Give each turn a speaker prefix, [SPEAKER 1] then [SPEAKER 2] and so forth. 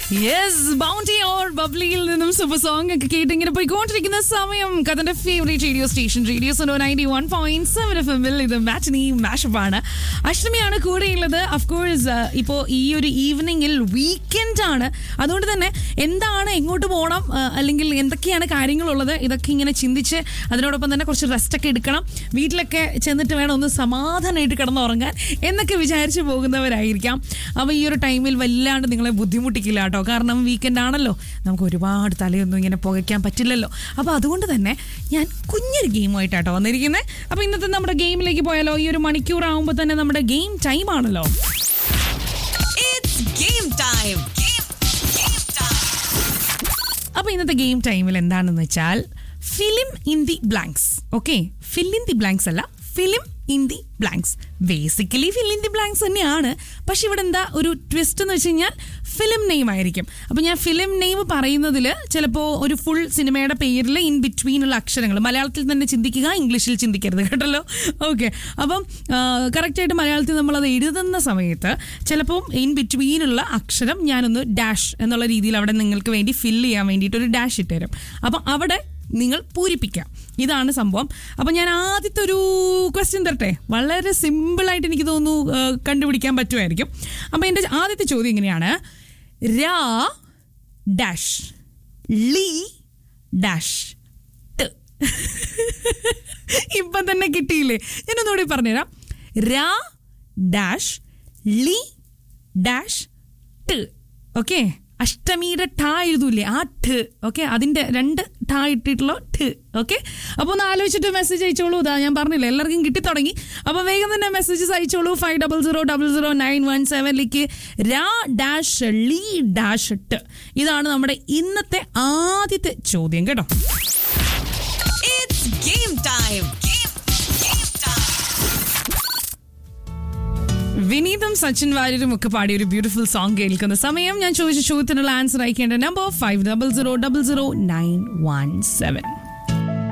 [SPEAKER 1] Yes bounty or ബബ്ലിയിൽ നിന്നും super song ഒക്കെ കേട്ട് ഇങ്ങനെ പോയിക്കൊണ്ടിരിക്കുന്ന സമയം കഥന്റെ favourite radio station radio Suno ninety one point seven F എമ്മിൽ ഇത് മാറ്റിനി മാഷപ്പാണ് അഷ്ടമിയാണ് കൂടെയുള്ളത് അഫ്കോഴ്സ് ഇപ്പോൾ ഈ ഒരു ഈവനിങ്ങിൽ വീക്കെൻഡ് ആണ് അതുകൊണ്ട് തന്നെ എന്താണ് എങ്ങോട്ട് പോകണം ആ, അല്ലെങ്കിൽ എന്തൊക്കെയാണ് കാര്യങ്ങളുള്ളത് ഇതൊക്കെ ഇങ്ങനെ ചിന്തിച്ച് അതിനോടൊപ്പം തന്നെ കുറച്ച് റെസ്റ്റ് ഒക്കെ എടുക്കണം വീട്ടിലൊക്കെ ചെന്നിട്ട് വേണം ഒന്ന് സമാധാനമായിട്ട് കിടന്നുറങ്ങാൻ എന്നൊക്കെ വിചാരിച്ചു പോകുന്നവരായിരിക്കാം അപ്പോൾ ഈ ഒരു ടൈമിൽ വല്ലാണ്ട് നിങ്ങളെ ബുദ്ധിമുട്ടിക്കില്ല കേട്ടോ കാരണം വീക്കെൻഡ് ആണല്ലോ നമുക്ക് ഒരുപാട് തലയൊന്നും ഇങ്ങനെ പുകയ്ക്കാൻ പറ്റില്ലല്ലോ അപ്പോൾ അതുകൊണ്ട് തന്നെ ഞാൻ കുഞ്ഞൊരു ഗെയിമായിട്ടാട്ടോ വന്നിരിക്കുന്നത് അപ്പോൾ ഇന്നത്തെ നമ്മുടെ ഗെയിമിലേക്ക് പോയാലോ ഈ ഒരു മണിക്കൂർ ആകുമ്പോൾ തന്നെ നമ്മുടെ ഗെയിം ടൈം ആണല്ലോ
[SPEAKER 2] It's game time. Game, game time.
[SPEAKER 1] അപ്പോൾ ഇന്നത്തെ ഗെയിം ടൈമിൽ എന്താണെന്ന് വെച്ചാൽ film in the blanks okay fill in the blanks അല്ല film in the blanks basically fill in the blanks തന്നെയാണ് പക്ഷെ ഇവിടെ എന്താ ഒരു ട്വിസ്റ്റ് എന്ന് വെച്ച് കഴിഞ്ഞാൽ ഫിലിം നെയിം ആയിരിക്കും അപ്പോൾ ഞാൻ ഫിലിം നെയിം പറയുന്നതിൽ ചിലപ്പോൾ ഒരു ഫുൾ സിനിമയുടെ പേരിൽ ഇൻ ബിറ്റ്വീൻ ഉള്ള അക്ഷരങ്ങൾ മലയാളത്തിൽ തന്നെ ചിന്തിക്കുക ഇംഗ്ലീഷിൽ ചിന്തിക്കരുത് കേട്ടല്ലോ ഓക്കെ അപ്പം കറക്റ്റായിട്ട് മലയാളത്തിൽ നമ്മളത് എഴുതുന്ന സമയത്ത് ചിലപ്പം ഇൻ ബിറ്റ്വീനുള്ള അക്ഷരം ഞാനൊന്ന് ഡാഷ് എന്നുള്ള രീതിയിൽ അവിടെ നിങ്ങൾക്ക് വേണ്ടി ഫില്ല് ചെയ്യാൻ വേണ്ടിയിട്ട് ഒരു ഡാഷ് ഇട്ടുതരും അപ്പം അവിടെ നിങ്ങൾ പൂരിപ്പിക്കാം ഇതാണ് സംഭവം അപ്പം ഞാൻ ആദ്യത്തെ ഒരു ക്വസ്റ്റ്യൻ തരട്ടെ വളരെ സിമ്പിളായിട്ട് എനിക്ക് തോന്നുന്നു ആ, കണ്ടുപിടിക്കാൻ പറ്റുമായിരിക്കും അപ്പം എൻ്റെ ആദ്യത്തെ ചോദ്യം ഇങ്ങനെയാണ് രാ ഡാഷ് ലീ ഡാഷ് ട് ഇപ്പം തന്നെ കിട്ടിയില്ലേ ഞാനൊന്നുകൂടി പറഞ്ഞുതരാം രാ ഡാഷ് ലീ ഡാഷ് ട് ഓക്കെ അഷ്ടമിയുടെ ഠ എഴുതൂലേ ആ ഠ ഓക്കെ അതിന്റെ രണ്ട് ഠ ഇട്ടിട്ടുള്ള ഠ ഓക്കെ അപ്പോൾ ഒന്ന് ആലോചിച്ചിട്ട് മെസ്സേജ് അയച്ചോളൂ ഇതാ ഞാൻ പറഞ്ഞില്ല എല്ലാവർക്കും കിട്ടി തുടങ്ങി അപ്പോൾ വേഗം തന്നെ മെസ്സേജസ് അയച്ചോളൂ five double zero double zero nine one സെവനിലേക്ക് രാ ഡാഷ് ലീ ഡാഷ് ട് ഇതാണ് നമ്മുടെ ഇന്നത്തെ ആദ്യത്തെ ചോദ്യം കേട്ടോ
[SPEAKER 2] It's game time. Game, game time.
[SPEAKER 1] വിനീതും Sachin വാര്യരും ഒക്കെ പാടിയ ഒരു ബ്യൂട്ടിഫുൾ സോങ് കേൾക്കുന്ന സമയം ഞാൻ ചോദിച്ച ചോദ്യത്തിനുള്ള ആൻസർ അയക്കേണ്ട number five double zero double zero nine one seven